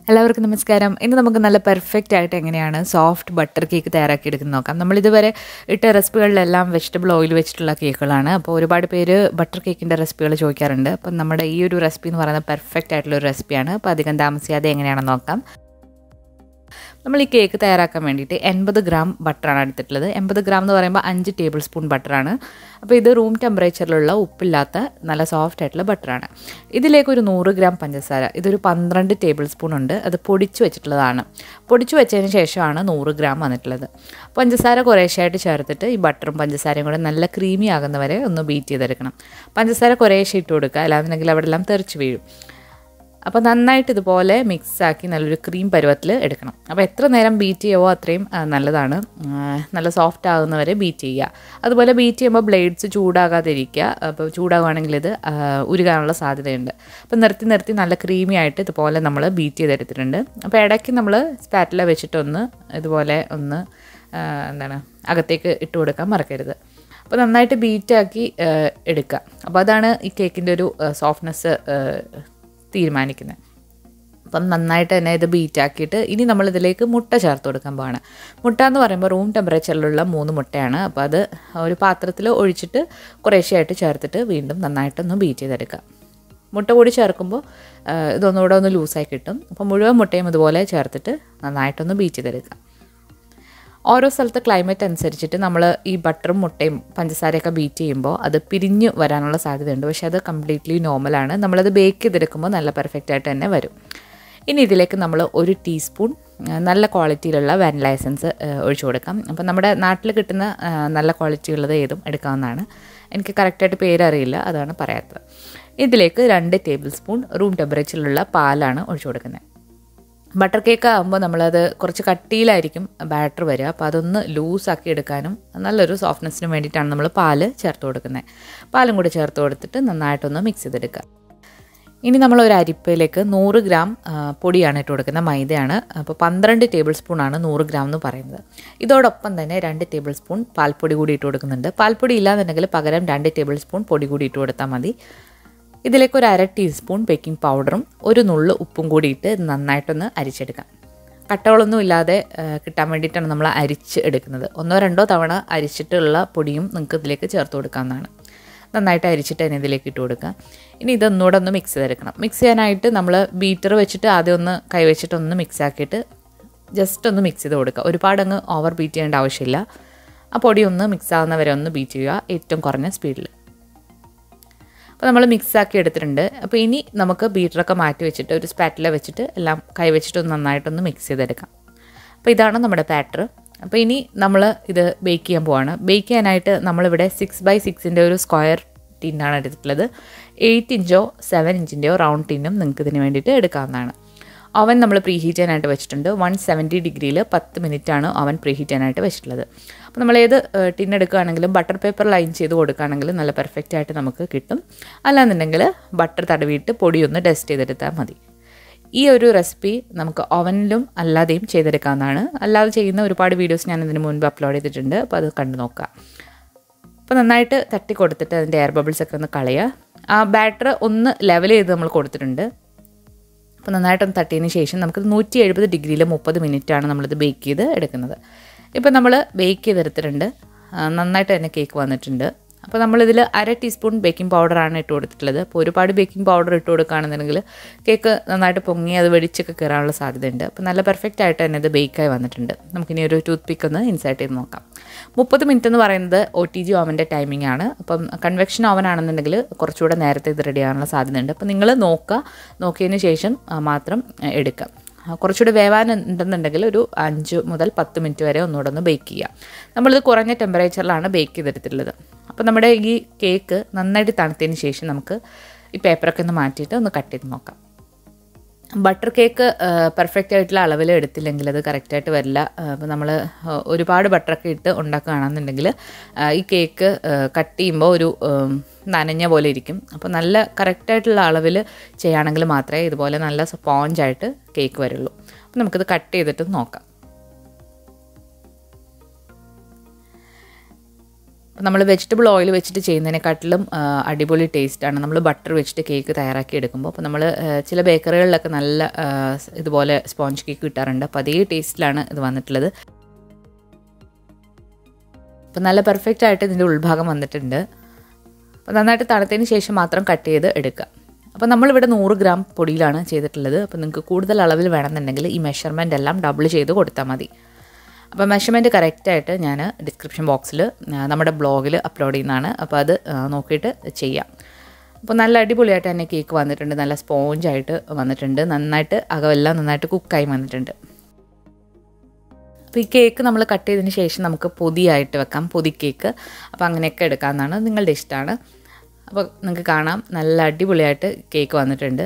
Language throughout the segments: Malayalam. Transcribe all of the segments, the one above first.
എല്ലാവർക്കും നമസ്കാരം ഇന്ന് നമുക്ക് നല്ല പെർഫെക്റ്റ് ആയിട്ട് എങ്ങനെയാണ് സോഫ്റ്റ് ബട്ടർ കേക്ക് തയ്യാറാക്കി എടുക്കുന്നത് നോക്കാം നമ്മൾ ഇതുവരെ ഇട്ട റെസിപ്പികളിലെല്ലാം വെജിറ്റബിൾ ഓയിൽ വെച്ചിട്ടുള്ള കേക്കുകളാണ് അപ്പോൾ ഒരുപാട് പേര് ബട്ടർ കേക്കിൻ്റെ റെസിപ്പികൾ ചോദിക്കാറുണ്ട് അപ്പം നമ്മുടെ ഈ ഒരു റെസിപ്പി എന്ന് പറയുന്നത് പെർഫെക്റ്റ് ആയിട്ടുള്ള ഒരു റെസിപ്പിയാണ് അപ്പോൾ അധികം താമസിയാതെ എങ്ങനെയാണെന്ന് നോക്കാം നമ്മൾ ഈ കേക്ക് തയ്യാറാക്കാൻ വേണ്ടിയിട്ട് എൺപത് ഗ്രാം ബട്ടറാണ് എടുത്തിട്ടുള്ളത് എൺപത് ഗ്രാം എന്ന് പറയുമ്പോൾ അഞ്ച് ടേബിൾ സ്പൂൺ ബട്ടറാണ് അപ്പോൾ ഇത് റൂം ടെമ്പറേച്ചറിലുള്ള ഉപ്പില്ലാത്ത നല്ല സോഫ്റ്റ് ആയിട്ടുള്ള ബട്ടറാണ് ഇതിലേക്ക് ഒരു നൂറ് ഗ്രാം പഞ്ചസാര ഇതൊരു പന്ത്രണ്ട് ടേബിൾ സ്പൂൺ ഉണ്ട് അത് പൊടിച്ചു വെച്ചിട്ടുള്ളതാണ് പൊടിച്ചു വെച്ചതിന് ശേഷമാണ് നൂറ് ഗ്രാം വന്നിട്ടുള്ളത് പഞ്ചസാര കുറേശ്ശായിട്ട് ചേർത്തിട്ട് ഈ ബട്ടറും പഞ്ചസാരയും കൂടെ നല്ല ക്രീമി ആകുന്നവരെ ഒന്ന് ബീറ്റ് ചെയ്തെടുക്കണം പഞ്ചസാര കുറേശ്ശെ ഇട്ട് കൊടുക്കുക അല്ലാന്നുണ്ടെങ്കിൽ അവിടെ എല്ലാം തെറിച്ച് വീഴും അപ്പോൾ നന്നായിട്ട് ഇതുപോലെ മിക്സാക്കി നല്ലൊരു ക്രീം പരുവത്തിൽ എടുക്കണം അപ്പോൾ എത്ര നേരം ബീറ്റ് ചെയ്യുമോ അത്രയും ആ, നല്ലതാണ് ആ, നല്ല സോഫ്റ്റ് ആകുന്നവരെ ബീറ്റ് ചെയ്യുക അതുപോലെ ബീറ്റ് ചെയ്യുമ്പോൾ ബ്ലേഡ്സ് ചൂടാകാതിരിക്കുക അപ്പോൾ ചൂടാകുകയാണെങ്കിൽ ഇത് ആ, ഉരുകാനുള്ള സാധ്യതയുണ്ട് അപ്പോൾ നിർത്തി നിർത്തി നല്ല ക്രീമി ആയിട്ട് ഇതുപോലെ നമ്മൾ ബീറ്റ് ചെയ്തെടുത്തിട്ടുണ്ട് അപ്പോൾ ഇടയ്ക്ക് നമ്മൾ സ്പാറ്റില വെച്ചിട്ടൊന്ന് ഇതുപോലെ ഒന്ന് ആ, എന്താണ് അകത്തേക്ക് ഇട്ട് കൊടുക്കാൻ മറക്കരുത് അപ്പോൾ നന്നായിട്ട് ബീറ്റാക്കി എടുക്കുക അപ്പോൾ അതാണ് ഈ കേക്കിൻ്റെ ഒരു സോഫ്റ്റ്നെസ് തീരുമാനിക്കുന്നത് അപ്പം നന്നായിട്ട് തന്നെ ഇത് ബീറ്റാക്കിയിട്ട് ഇനി നമ്മൾ ഇതിലേക്ക് മുട്ട ചേർത്ത് കൊടുക്കാൻ പോവാണ് മുട്ട എന്ന് പറയുമ്പോൾ റൂം ടെമ്പറേച്ചറിലുള്ള മൂന്ന് മുട്ടയാണ് അപ്പോൾ അത് ഒരു പാത്രത്തിൽ ഒഴിച്ചിട്ട് കുറേശ്ശെയായിട്ട് ചേർത്തിട്ട് വീണ്ടും നന്നായിട്ടൊന്ന് ബീറ്റ് ചെയ്തെടുക്കുക മുട്ട കൂടി ചേർക്കുമ്പോൾ ആ, ഇതൊന്നുകൂടെ ഒന്ന് ലൂസായി കിട്ടും അപ്പോൾ മുഴുവൻ മുട്ടയും ഇതുപോലെ ചേർത്തിട്ട് നന്നായിട്ടൊന്ന് ബീറ്റ് ചെയ്തെടുക്കുക ഓരോ സ്ഥലത്തെ ക്ലൈമറ്റ് അനുസരിച്ചിട്ട് നമ്മൾ ഈ ബട്ടറും മുട്ടയും പഞ്ചസാരയൊക്കെ ബീറ്റ് ചെയ്യുമ്പോൾ അത് പിരിഞ്ഞ് വരാനുള്ള സാധ്യതയുണ്ട് പക്ഷേ അത് കംപ്ലീറ്റ്ലി നോർമലാണ് നമ്മളത് ബേക്ക് ചെയ്തെടുക്കുമ്പോൾ നല്ല പെർഫെക്റ്റ് ആയിട്ട് തന്നെ വരും ഇനി ഇതിലേക്ക് നമ്മൾ ഒരു ടീസ്പൂൺ ആ, നല്ല ക്വാളിറ്റിയിലുള്ള വാനില എസൻസ് ഒഴിച്ചു കൊടുക്കാം അപ്പം നമ്മുടെ നാട്ടിൽ കിട്ടുന്ന ആ, നല്ല ക്വാളിറ്റി ഉള്ളത് ഏതും എടുക്കാവുന്നതാണ് എനിക്ക് കറക്റ്റായിട്ട് പേരറിയില്ല അതാണ് പറയാത്തത് ഇതിലേക്ക് രണ്ട് ടേബിൾ സ്പൂൺ റൂം ടെമ്പറേച്ചറിലുള്ള പാലാണ് ഒഴിച്ചു കൊടുക്കുന്നത് ബട്ടർ കേക്ക് ആകുമ്പോൾ നമ്മളത് കുറച്ച് കട്ടിയിലായിരിക്കും ബാറ്റർ വരിക അപ്പോൾ അതൊന്ന് ലൂസാക്കി എടുക്കാനും നല്ലൊരു സോഫ്റ്റ്നെസ്സിനും വേണ്ടിയിട്ടാണ് നമ്മൾ പാല് ചേർത്ത് കൊടുക്കുന്നത് പാലും കൂടി ചേർത്ത് കൊടുത്തിട്ട് നന്നായിട്ടൊന്ന് മിക്സ് ചെയ്തെടുക്കുക ഇനി നമ്മൾ ഒരു അരിപ്പയിലേക്ക് നൂറ് ഗ്രാം ആ, പൊടിയാണ് ഇട്ട് കൊടുക്കുന്നത് മൈദയാണ് അപ്പോൾ പന്ത്രണ്ട് ടേബിൾ സ്പൂൺ ആണ് നൂറ് ഗ്രാം എന്ന് പറയുന്നത് ഇതോടൊപ്പം തന്നെ രണ്ട് ടേബിൾ സ്പൂൺ പാൽപ്പൊടി കൂടി ഇട്ട് കൊടുക്കുന്നുണ്ട് പാൽപ്പൊടി ഇല്ലാന്നുണ്ടെങ്കിൽ പകരം രണ്ട് ടേബിൾ സ്പൂൺ പൊടി കൂടി ഇട്ട് കൊടുത്താൽ മതി ഇതിലേക്ക് ഒരു അര ടീസ്പൂൺ ബേക്കിംഗ് പൗഡറും ഒരു നുള്ളു ഉപ്പും കൂടി ഇട്ട് നന്നായിട്ടൊന്ന് അരിച്ചെടുക്കാം കട്ടകളൊന്നും ഇല്ലാതെ ആ, കിട്ടാൻ വേണ്ടിയിട്ടാണ് നമ്മൾ അരിച്ച് എടുക്കുന്നത് ഒന്നോ രണ്ടോ തവണ അരിച്ചിട്ടുള്ള പൊടിയും നിങ്ങൾക്ക് ഇതിലേക്ക് ചേർത്ത് കൊടുക്കാവുന്നതാണ് നന്നായിട്ട് അരിച്ചിട്ട് തന്നെ ഇതിലേക്ക് ഇട്ട് കൊടുക്കുക ഇനി ഇതൊന്നുകൂടെ ഒന്ന് മിക്സ് ചെയ്തെടുക്കണം മിക്സ് ചെയ്യാനായിട്ട് നമ്മൾ ബീറ്റർ വെച്ചിട്ട് ആദ്യം ഒന്ന് കൈവച്ചിട്ട് ഒന്ന് മിക്സ് ആക്കിയിട്ട് ജസ്റ്റ് ഒന്ന് മിക്സ് ചെയ്ത് കൊടുക്കുക ഒരുപാട് അങ്ങ് ഓവർ ബീറ്റ് ചെയ്യേണ്ട ആവശ്യമില്ല ആ പൊടി ഒന്ന് മിക്സ് ആവുന്നവരെ ഒന്ന് ബീറ്റ് ചെയ്യുക ഏറ്റവും കുറഞ്ഞ സ്പീഡിൽ അപ്പോൾ നമ്മൾ മിക്സ് ആക്കി എടുത്തിട്ടുണ്ട് അപ്പോൾ ഇനി നമുക്ക് ബീറ്ററൊക്കെ മാറ്റി വെച്ചിട്ട് ഒരു സ്പാറ്റില വെച്ചിട്ട് എല്ലാം കൈ വെച്ചിട്ട് ഒന്ന് നന്നായിട്ടൊന്ന് മിക്സ് ചെയ്തെടുക്കാം അപ്പോൾ ഇതാണ് നമ്മുടെ ബാറ്റർ അപ്പോൾ ഇനി നമ്മൾ ഇത് ബേക്ക് ചെയ്യാൻ പോവാണ് ബേക്ക് ചെയ്യാനായിട്ട് നമ്മളിവിടെ സിക്സ് ബൈ സിക്സിൻ്റെ ഒരു സ്ക്വയർ ടിന്നാണ് എടുത്തിട്ടുള്ളത് എയ്റ്റ് ഇഞ്ചോ സെവൻ ഇഞ്ചിൻ്റെയോ റൗണ്ട് ടിന്നും നിങ്ങൾക്ക് ഇതിന് വേണ്ടിയിട്ട് എടുക്കാവുന്നതാണ് അവൻ നമ്മൾ പ്രീ ഹീറ്റ് ചെയ്യാനായിട്ട് വെച്ചിട്ടുണ്ട് വൺ സെവൻറ്റി ഡിഗ്രിയിൽ പത്ത് മിനിറ്റാണ് അവൻ പ്രീ ഹീറ്റ് ചെയ്യാനായിട്ട് വെച്ചിട്ടുള്ളത് അപ്പോൾ നമ്മൾ ഏത് ടിൻ എടുക്കുകയാണെങ്കിലും ബട്ടർ പേപ്പർ ലൈൻ ചെയ്ത് കൊടുക്കുകയാണെങ്കിലും നല്ല പെർഫെക്റ്റ് ആയിട്ട് നമുക്ക് കിട്ടും അല്ലാന്നുണ്ടെങ്കിൽ ബട്ടർ തടവിയിട്ട് പൊടിയൊന്ന് ഡസ്റ്റ് ചെയ്തെടുത്താൽ മതി ഈ ഒരു റെസിപ്പി നമുക്ക് ഓവനിലും അല്ലാതെയും ചെയ്തെടുക്കാവുന്നതാണ് അല്ലാതെ ചെയ്യുന്ന ഒരുപാട് വീഡിയോസ് ഞാൻ ഇതിന് മുൻപ് അപ്ലോഡ് ചെയ്തിട്ടുണ്ട് അപ്പോൾ അത് കണ്ടു നോക്കുക അപ്പോൾ നന്നായിട്ട് തട്ടി കൊടുത്തിട്ട് അതിൻ്റെ എയർ ബബിൾസ് ഒക്കെ ഒന്ന് കളയുക ആ ബാറ്റർ ഒന്ന് ലെവൽ ചെയ്ത് നമ്മൾ കൊടുത്തിട്ടുണ്ട് അപ്പോൾ നന്നായിട്ടൊന്ന് തട്ടിയതിന് ശേഷം നമുക്ക് നൂറ്റി എഴുപത് ഡിഗ്രിയിൽ മുപ്പത് മിനിറ്റാണ് നമ്മളിത് ബേക്ക് ചെയ്ത് എടുക്കുന്നത് ഇപ്പോൾ നമ്മൾ ബേക്ക് ചെയ്തെടുത്തിട്ടുണ്ട് ആ, നന്നായിട്ട് തന്നെ കേക്ക് വന്നിട്ടുണ്ട് അപ്പോൾ നമ്മളിതിൽ അര ടീസ്പൂൺ ബേക്കിംഗ് പൗഡറാണ് ഇട്ട് കൊടുത്തിട്ടുള്ളത് അപ്പോൾ ഒരുപാട് ബേക്കിംഗ് പൗഡർ ഇട്ട് കൊടുക്കുകയാണെന്നുണ്ടെങ്കിൽ കേക്ക് നന്നായിട്ട് പൊങ്ങി അത് വെടിച്ചൊക്കെ കയറാനുള്ള സാധ്യതയുണ്ട് അപ്പോൾ നല്ല പെർഫെക്റ്റ് ആയിട്ട് തന്നെ ഇത് ബേക്കായി വന്നിട്ടുണ്ട് നമുക്കിനി ഒരു ടൂത്ത് പിക്ക് ഒന്ന് ഇൻസേർട്ട് ചെയ്ത് നോക്കാം മുപ്പത് മിനിറ്റ് എന്ന് പറയുന്നത് ഒ ടി ജി ഓവൻ്റെ ടൈമിംഗ് ആണ് അപ്പം കൺവെക്ഷൻ ഓവൻ ആണെന്നുണ്ടെങ്കിൽ കുറച്ചുകൂടെ നേരത്തെ ഇത് റെഡി ആകാനുള്ള സാധ്യതയുണ്ട് അപ്പോൾ നിങ്ങൾ നോക്കുക നോക്കിയതിന് ശേഷം ആ, മാത്രം ആ, എടുക്കുക ആ, കുറച്ചുകൂടി വേവാൻ ഉണ്ടെന്നുണ്ടെങ്കിൽ ഒരു അഞ്ച് മുതൽ പത്ത് മിനിറ്റ് വരെ ഒന്നുകൂടെ ഒന്ന് ബേക്ക് ചെയ്യുക നമ്മളിത് കുറഞ്ഞ ടെമ്പറേച്ചറിലാണ് ബേക്ക് ചെയ്തെടുത്തിട്ടുള്ളത് അപ്പോൾ നമ്മുടെ ഈ കേക്ക് നന്നായിട്ട് തണുത്തതിന് ശേഷം നമുക്ക് ഈ പേപ്പറൊക്കെ ഒന്ന് മാറ്റിയിട്ട് ഒന്ന് കട്ട് ചെയ്ത് നോക്കാം ബട്ടർ കേക്ക് പെർഫെക്റ്റ് ആയിട്ടുള്ള അളവിൽ എടുത്തില്ലെങ്കിൽ അത് കറക്റ്റായിട്ട് വരില്ല അപ്പോൾ നമ്മൾ ഒരുപാട് ബട്ടറൊക്കെ ഇട്ട് ഉണ്ടാക്കുകയാണെന്നുണ്ടെങ്കിൽ ആ, ഈ കേക്ക് കട്ട് ചെയ്യുമ്പോൾ ഒരു ഉം, നനഞ്ഞ പോലെ ഇരിക്കും അപ്പോൾ നല്ല കറക്റ്റായിട്ടുള്ള അളവിൽ ചെയ്യുകയാണെങ്കിൽ മാത്രമേ ഇതുപോലെ നല്ല സ്പോഞ്ചായിട്ട് കേക്ക് വരുള്ളൂ അപ്പോൾ നമുക്കിത് കട്ട് ചെയ്തിട്ട് നോക്കാം അപ്പോൾ നമ്മൾ വെജിറ്റബിൾ ഓയിൽ വെച്ചിട്ട് ചെയ്യുന്നതിനെക്കാട്ടിലും ആ, അടിപൊളി ടേസ്റ്റാണ് നമ്മൾ ബട്ടർ വെച്ചിട്ട് കേക്ക് തയ്യാറാക്കി എടുക്കുമ്പോൾ അപ്പോൾ നമ്മൾ ചില ബേക്കറികളിലൊക്കെ നല്ല ആ, സ് ഇതുപോലെ സ്പോഞ്ച് കേക്ക് കിട്ടാറുണ്ട് അപ്പോൾ അതേ ടേസ്റ്റിലാണ് ഇത് വന്നിട്ടുള്ളത് അപ്പോൾ നല്ല പെർഫെക്റ്റ് ആയിട്ട് ഇതിൻ്റെ ഉൾഭാഗം വന്നിട്ടുണ്ട് അപ്പോൾ നന്നായിട്ട് തണുത്തതിന് ശേഷം മാത്രം കട്ട് ചെയ്ത് എടുക്കുക അപ്പോൾ നമ്മളിവിടെ നൂറ് ഗ്രാം പൊടിയിലാണ് ചെയ്തിട്ടുള്ളത് അപ്പോൾ നിങ്ങൾക്ക് കൂടുതൽ അളവിൽ വേണമെന്നുണ്ടെങ്കിൽ ഈ മെഷർമെൻ്റ് എല്ലാം ഡബിൾ ചെയ്ത് കൊടുത്താൽ മതി അപ്പോൾ മെഷർമെൻറ്റ് കറക്റ്റായിട്ട് ഞാൻ ഡിസ്ക്രിപ്ഷൻ ബോക്സിൽ നമ്മുടെ ബ്ലോഗിൽ അപ്ലോഡ് ചെയ്യുന്നതാണ് അപ്പോൾ അത് ആ, നോക്കിയിട്ട് ചെയ്യാം അപ്പോൾ നല്ല അടിപൊളിയായിട്ട് തന്നെ കേക്ക് വന്നിട്ടുണ്ട് നല്ല സ്പോഞ്ചായിട്ട് വന്നിട്ടുണ്ട് നന്നായിട്ട് അകമെല്ലാം നന്നായിട്ട് കുക്കായി വന്നിട്ടുണ്ട് അപ്പോൾ ഈ കേക്ക് നമ്മൾ കട്ട് ചെയ്തതിന് ശേഷം നമുക്ക് പൊതിയായിട്ട് വെക്കാം പൊതി കേക്ക് അപ്പോൾ അങ്ങനെയൊക്കെ എടുക്കാമെന്നാണ് നിങ്ങളുടെ ഇഷ്ടമാണ് അപ്പോൾ നിങ്ങൾക്ക് കാണാം നല്ല അടിപൊളിയായിട്ട് കേക്ക് വന്നിട്ടുണ്ട്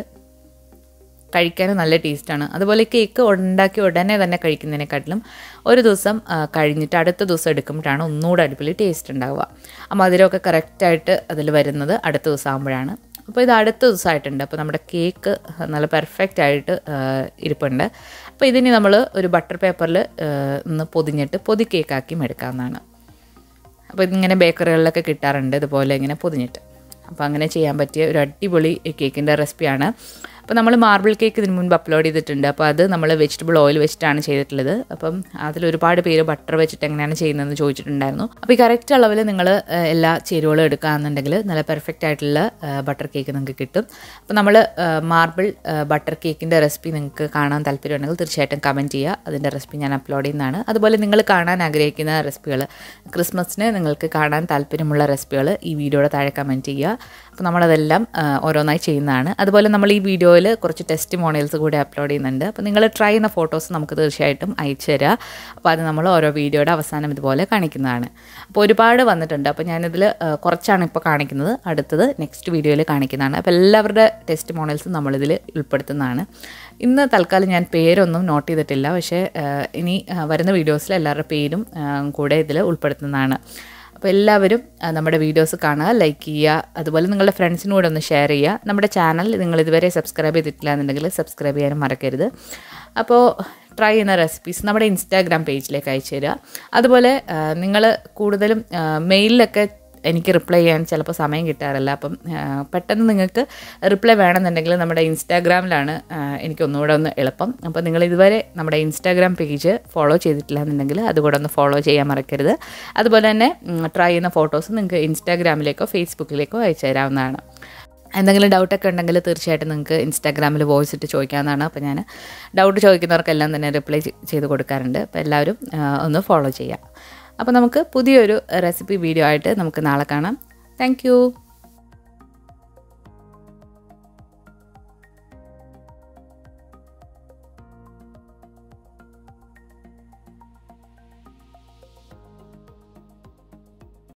കഴിക്കാനും നല്ല ടേസ്റ്റാണ് അതുപോലെ കേക്ക് ഉണ്ടാക്കി ഉടനെ തന്നെ കഴിക്കുന്നതിനെക്കാട്ടിലും ഒരു ദിവസം ആ, കഴിഞ്ഞിട്ട് അടുത്ത ദിവസം എടുക്കുമ്പോഴാണ് ഒന്നുകൂടെ അടിപൊളി ടേസ്റ്റ് ഉണ്ടാവുക ആ മധുരമൊക്കെ കറക്റ്റായിട്ട് അതിൽ വരുന്നത് അടുത്ത ദിവസം ആകുമ്പോഴാണ് അപ്പോൾ ഇത് അടുത്ത ദിവസമായിട്ടുണ്ട് അപ്പോൾ നമ്മുടെ കേക്ക് നല്ല പെർഫെക്റ്റ് ആയിട്ട് ആ, ഇരിപ്പുണ്ട് അപ്പോൾ ഇതിന് നമ്മൾ ഒരു ബട്ടർ പേപ്പറിൽ ഒന്ന് പൊതിഞ്ഞിട്ട് പൊതി കേക്കാക്കി എടുക്കാവുന്നതാണ് അപ്പോൾ ഇതിങ്ങനെ ബേക്കറികളിലൊക്കെ കിട്ടാറുണ്ട് ഇതുപോലെ ഇങ്ങനെ പൊതിഞ്ഞിട്ട് അപ്പോൾ അങ്ങനെ ചെയ്യാൻ പറ്റിയ ഒരു അടിപൊളി കേക്കിൻ്റെ റെസിപ്പിയാണ് അപ്പോൾ നമ്മൾ മാർബിൾ കേക്ക് ഇതിന് മുൻപ് അപ്ലോഡ് ചെയ്തിട്ടുണ്ട് അപ്പോൾ അത് നമ്മൾ വെജിറ്റബിൾ ഓയിൽ വെച്ചിട്ടാണ് ചെയ്തിട്ടുള്ളത് അപ്പം അതിൽ ഒരുപാട് പേര് ബട്ടർ വെച്ചിട്ട് എങ്ങനെയാണ് ചെയ്യുന്നതെന്ന് ചോദിച്ചിട്ടുണ്ടായിരുന്നു അപ്പോൾ ഈ കറക്റ്റ് അളവിൽ നിങ്ങൾ എല്ലാ ചേരുവകളും എടുക്കുകയാണെന്നുണ്ടെങ്കിൽ നല്ല പെർഫെക്റ്റ് ആയിട്ടുള്ള ബട്ടർ കേക്ക് നിങ്ങൾക്ക് കിട്ടും അപ്പോൾ നമ്മൾ മാർബിൾ ബട്ടർ കേക്കിൻ്റെ റെസിപ്പി നിങ്ങൾക്ക് കാണാൻ താല്പര്യമുണ്ടെങ്കിൽ തീർച്ചയായിട്ടും കമൻറ്റ് ചെയ്യുക അതിൻ്റെ റെസിപ്പി ഞാൻ അപ്ലോഡ് ചെയ്യുന്നതാണ് അതുപോലെ നിങ്ങൾ കാണാൻ ആഗ്രഹിക്കുന്ന റെസിപ്പികൾ ക്രിസ്മസിന് നിങ്ങൾക്ക് കാണാൻ താല്പര്യമുള്ള റെസിപ്പികൾ ഈ വീഡിയോയുടെ താഴെ കമൻറ്റ് ചെയ്യുക അപ്പോൾ നമ്മളതെല്ലാം ആ, ഓരോന്നായി ചെയ്യുന്നതാണ് അതുപോലെ നമ്മൾ ഈ വീഡിയോയിൽ കുറച്ച് ടെസ്റ്റ് മോണിയൽസ് കൂടി അപ്ലോഡ് ചെയ്യുന്നുണ്ട് അപ്പോൾ നിങ്ങൾ ട്രൈ ചെയ്യുന്ന ഫോട്ടോസ് നമുക്ക് തീർച്ചയായിട്ടും അയച്ചു തരിക അപ്പോൾ അത് നമ്മൾ ഓരോ വീഡിയോയുടെ അവസാനം ഇതുപോലെ കാണിക്കുന്നതാണ് അപ്പോൾ ഒരുപാട് വന്നിട്ടുണ്ട് അപ്പോൾ ഞാനിതിൽ ആ, കുറച്ചാണ് ഇപ്പോൾ കാണിക്കുന്നത് അടുത്തത് നെക്സ്റ്റ് വീഡിയോയിൽ കാണിക്കുന്നതാണ് അപ്പോൾ എല്ലാവരുടെ ടെസ്റ്റ് മോണിയൽസും നമ്മളിതിൽ ഉൾപ്പെടുത്തുന്നതാണ് ഇന്ന് തൽക്കാലം ഞാൻ പേരൊന്നും നോട്ട് ചെയ്തിട്ടില്ല പക്ഷേ ആ, ഇനി ആ, വരുന്ന വീഡിയോസിൽ എല്ലാവരുടെ പേരും ആ, കൂടെ ഇതിൽ ഉൾപ്പെടുത്തുന്നതാണ് അപ്പോൾ എല്ലാവരും ആ, നമ്മുടെ വീഡിയോസ് കാണുക ലൈക്ക് ചെയ്യുക അതുപോലെ നിങ്ങളുടെ ഫ്രണ്ട്സിനും കൂടെ ഒന്ന് ഷെയർ ചെയ്യുക നമ്മുടെ ചാനൽ നിങ്ങൾ ഇതുവരെ സബ്സ്ക്രൈബ് ചെയ്തിട്ടില്ല എന്നുണ്ടെങ്കിൽ സബ്സ്ക്രൈബ് ചെയ്യാനും മറക്കരുത് അപ്പോൾ ട്രൈ ചെയ്യുന്ന റെസിപ്പീസ് നമ്മുടെ ഇൻസ്റ്റാഗ്രാം പേജിലേക്ക് അയച്ചു തരിക അതുപോലെ നിങ്ങൾ കൂടുതലും മെയിലിലൊക്കെ എനിക്ക് റിപ്ലൈ ചെയ്യാൻ ചിലപ്പോൾ സമയം കിട്ടാറില്ല അപ്പം ആ, പെട്ടെന്ന് നിങ്ങൾക്ക് റിപ്ലൈ വേണമെന്നുണ്ടെങ്കിൽ നമ്മുടെ ഇൻസ്റ്റാഗ്രാമിലാണ് ആ, എനിക്ക് ഒന്നുകൂടെ ഒന്ന് എളുപ്പം അപ്പോൾ നിങ്ങൾ ഇതുവരെ നമ്മുടെ ഇൻസ്റ്റാഗ്രാം പേജ് ഫോളോ ചെയ്തിട്ടില്ല എന്നുണ്ടെങ്കിൽ അതുകൂടെ ഒന്ന് ഫോളോ ചെയ്യാൻ മറക്കരുത് അതുപോലെ തന്നെ ട്രൈ ചെയ്യുന്ന ഫോട്ടോസ് നിങ്ങൾക്ക് ഇൻസ്റ്റാഗ്രാമിലേക്കോ ഫേസ്ബുക്കിലേക്കോ അയച്ചു തരാവുന്നതാണ് എന്തെങ്കിലും ഡൗട്ടൊക്കെ ഉണ്ടെങ്കിൽ തീർച്ചയായിട്ടും നിങ്ങൾക്ക് ഇൻസ്റ്റാഗ്രാമിൽ വോയിസ് ഇട്ട് ചോദിക്കാവുന്നതാണ് അപ്പോൾ ഞാൻ ഡൗട്ട് ചോദിക്കുന്നവർക്കെല്ലാം തന്നെ റിപ്ലൈ ചെയ്ത് കൊടുക്കാറുണ്ട് അപ്പോൾ എല്ലാവരും ആ, ഒന്ന് ഫോളോ ചെയ്യാം അപ്പോൾ നമുക്ക് പുതിയൊരു റെസിപ്പി വീഡിയോ ആയിട്ട് നമുക്ക് നാളെ കാണാം താങ്ക്